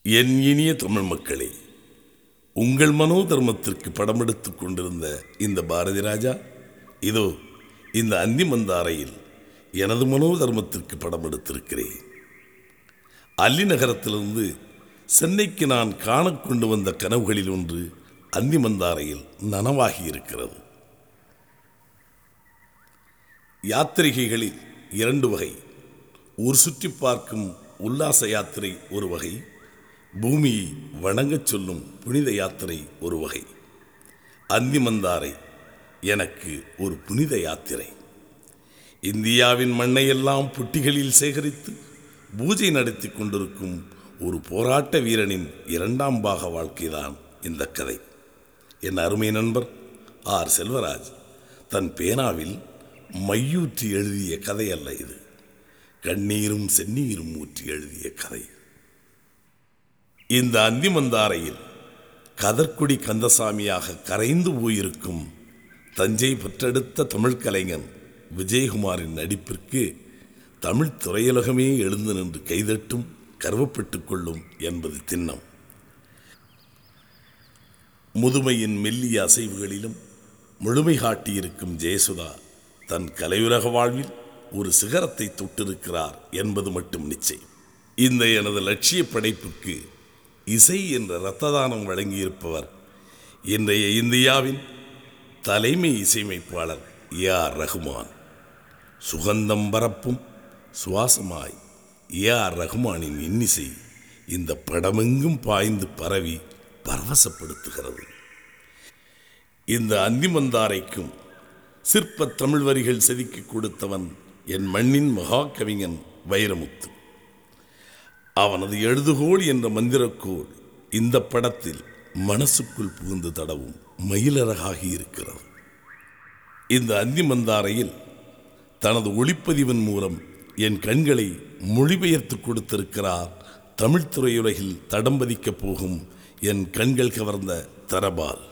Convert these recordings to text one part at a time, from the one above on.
என் இனிய தமிழ் மக்களே உங்கள் மனோ தர்மத்திற்கு படம் எடுத்துக் கொண்டிருந்த இந்த பாரதி ராஜா இதோ இந்த அந்திமந்தாரையில் எனது மனோ தர்மத்திற்கு படம் எடுத்திருக்கிறேன் அல்லி நகரத்திலிருந்து சென்னைக்கு நான் காணக் கொண்டு வந்த கனவுகளில் ஒன்று அந்திமந்தாரையில் நனவாகி இருக்கிறது யாத்திரிகைகளில் இரண்டு வகை ஊர் சுற்றி பார்க்கும் உல்லாச யாத்திரை ஒரு வகை பூமியை வணங்கச் சொல்லும் புனித யாத்திரை ஒரு வகை அந்திமந்தாரை எனக்கு ஒரு புனித யாத்திரை இந்தியாவின் மண்ணையெல்லாம் புட்டிகளில் சேகரித்து பூஜை நடத்தி கொண்டிருக்கும் ஒரு போராட்ட வீரனின் இரண்டாம் பாக வாழ்க்கைதான் இந்த கதை என் அருமை நண்பர் ஆர் செல்வராஜ் தன் பேனாவில் மையூற்றி எழுதிய கதை அல்ல இது கண்ணீரும் செந்நீரும் ஊற்றி எழுதிய கதை இந்த அந்திமந்தாரையில் கதர்க்குடி கந்தசாமியாக கரைந்து போயிருக்கும் தஞ்சை பெற்றெடுத்த தமிழ் கலைஞன் விஜயகுமாரின் நடிப்பிற்கு தமிழ் திரையுலகமே எழுந்து நின்று கைதட்டும் கர்வப்பட்டுக் கொள்ளும் என்பது திண்ணம் முதுமையின் மெல்லிய அசைவுகளிலும் முழுமை காட்டியிருக்கும் ஜெயசுதா தன் கலையுலக வாழ்வில் ஒரு சிகரத்தை தொட்டிருக்கிறார் என்பது மட்டும் நிச்சயம் இந்த எனது லட்சிய படைப்புக்கு இசை என்ற இரத்த தானம் வழங்கியிருப்பவர் இன்றைய இந்தியாவின் தலைமை இசையமைப்பாளர் ஏ ஆர் ரகுமான் சுகந்தம் பரப்பும் சுவாசமாய் ஏ ஆர் ரகுமானின் இன்னிசை இந்த படமெங்கும் பாய்ந்து பரவி பரவசப்படுத்துகிறது இந்த அந்திமந்தாரைக்கும் சிற்ப தமிழ் வரிகள் செதுக்கி கொடுத்தவன் என் மண்ணின் மகா கவிஞன் வைரமுத்து அவனது எழுதுகோள் என்ற மந்திரக்கோள் இந்த படத்தில் மனசுக்குள் புகுந்து தடவும் மயிலழகாகி இருக்கிறது இந்த அந்திமந்தாரையில் தனது ஒளிப்பதிவின் மூலம் என் கண்களை மொழிபெயர்த்து கொடுத்திருக்கிறார் தமிழ் துறையுலகில் தடம் பதிக்கப் போகும் என் கண்கள் கவர்ந்த தரபால்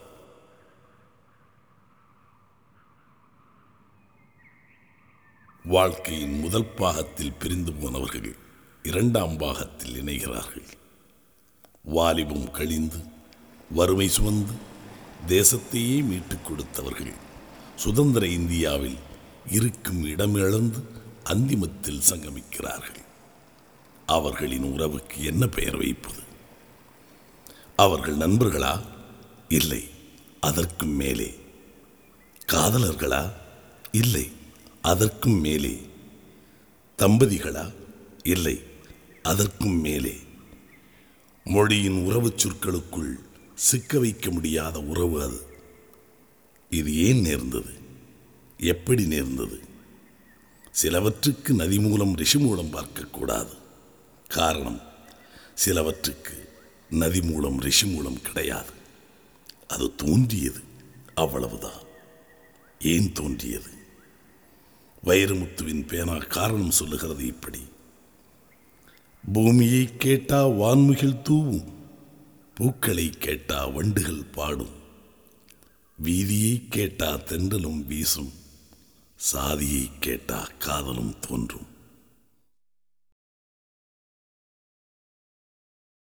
வாழ்க்கையின் முதல் பாகத்தில் பிரிந்து போனவர்கள் இரண்டாம் பாகத்தில் இணைகிறார்கள் வாலிபம் கழிந்து வறுமை சுமந்து தேசத்தையே மீட்டுக் கொடுத்தவர்கள் சுதந்திர இந்தியாவில் இருக்கும் இடமிழந்து அந்திமத்தில் சங்கமிக்கிறார்கள் அவர்களின் உறவுக்கு என்ன பெயர் வைப்பது அவர்கள் நண்பர்களா இல்லை அதற்கும் மேலே காதலர்களா இல்லை அதற்கும் மேலே தம்பதிகளா இல்லை அதற்கும் மேலே மொழியின் உறவுச் சொற்களுக்குள் சிக்க வைக்க முடியாத உறவு அது இது ஏன் நேர்ந்தது எப்படி நேர்ந்தது சிலவற்றுக்கு நதி மூலம் ரிஷி மூலம் பார்க்கக்கூடாது காரணம் சிலவற்றுக்கு நதி மூலம் ரிஷி மூலம் கிடையாது அது தோன்றியது அவ்வளவுதான் ஏன் தோன்றியது வைரமுத்துவின் பேனா காரணம் சொல்லுகிறது இப்படி பூமியை கேட்டா வான்முகில் தூவும் பூக்களை கேட்டா வண்டுகள் பாடும் வீதியை கேட்டா தென்றலும் வீசும் சாதியை கேட்டா காதலும் தோன்றும்